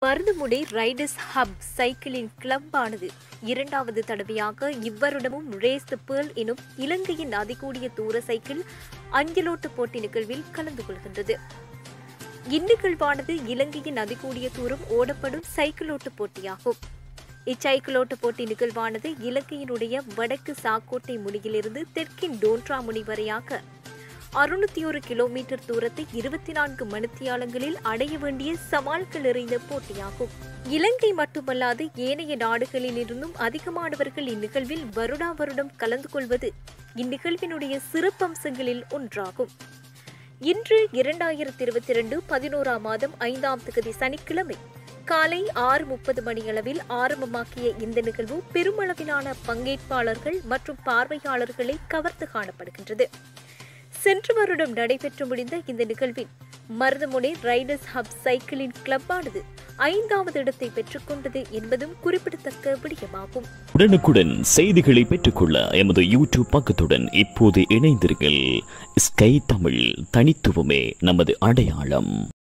மருதுமுனை Riders hub சைக்கிளின் கிளப்பானது இரண்டாவது தடவையாக இவ்வருடமும் ரேஸ் தி பேர்ல் எனும் இலங்கையின் அதிகூடிய தூர சைக்கிள் அஞ்சலோட்டு போட்டி நிகழ்வில் கலந்து கொள்கின்றது இந்நிகழ்வானது இலங்கையின் அதிகூடிய தூரம் ஓடப்படும் சைக்கிளோட்டு போட்டியாகும் இச்சைக்கிளோட்டு போட்டி நிகழ்வானது இலங்கையினுடைய வடக்கு சாக்கோட்டை முனியிலிருந்து தெற்கின் டோன்ட்ரா முனி வரையாக அறுநூத்தி ஒரு கிலோமீட்டர் தூரத்தை இருபத்தி நான்கு மணித்தியாலங்களில் அடைய வேண்டிய சவால்கள் நிறைந்த போட்டியாகும் இலங்கை மட்டுமல்லாது ஏனைய நாடுகளில் இருந்தும் அதிகமானவர்கள் இந்நிகழ்வில் வருடா வருடம் கலந்து கொள்வது இந்நிகழ்வினுடைய சிறப்பம்சங்களில் ஒன்றாகும் இன்று இரண்டாயிரத்தி இருபத்தி இரண்டு பதினோராம் மாதம் ஐந்தாம் தேதி சனிக்கிழமை காலை ஆறு முப்பது மணியளவில் ஆரம்பமாக்கிய இந்த நிகழ்வு பெருமளவிலான பங்கேற்பாளர்கள் மற்றும் பார்வையாளர்களை கவர்ந்து காணப்படுகின்றது சென்ற வருடம் நடைபெற்று முடிந்த இந்த நிகழ்வில் மருதமுனை ரைடர்ஸ் ஹப் சைக்கிளின் கிளப்பானது ஐந்தாவது இடத்தை பெற்றுக்கொண்டது என்பதும் குறிப்பிடத்தக்க விடயமாகும் உடனுக்குடன் செய்திகளை பெற்றுக்கொள்ள எமது யூடியூப் பக்கத்துடன் இப்போது இணைந்திருங்கள் ஸ்கை தமிழ் தனித்துவமே நமது அடையாளம்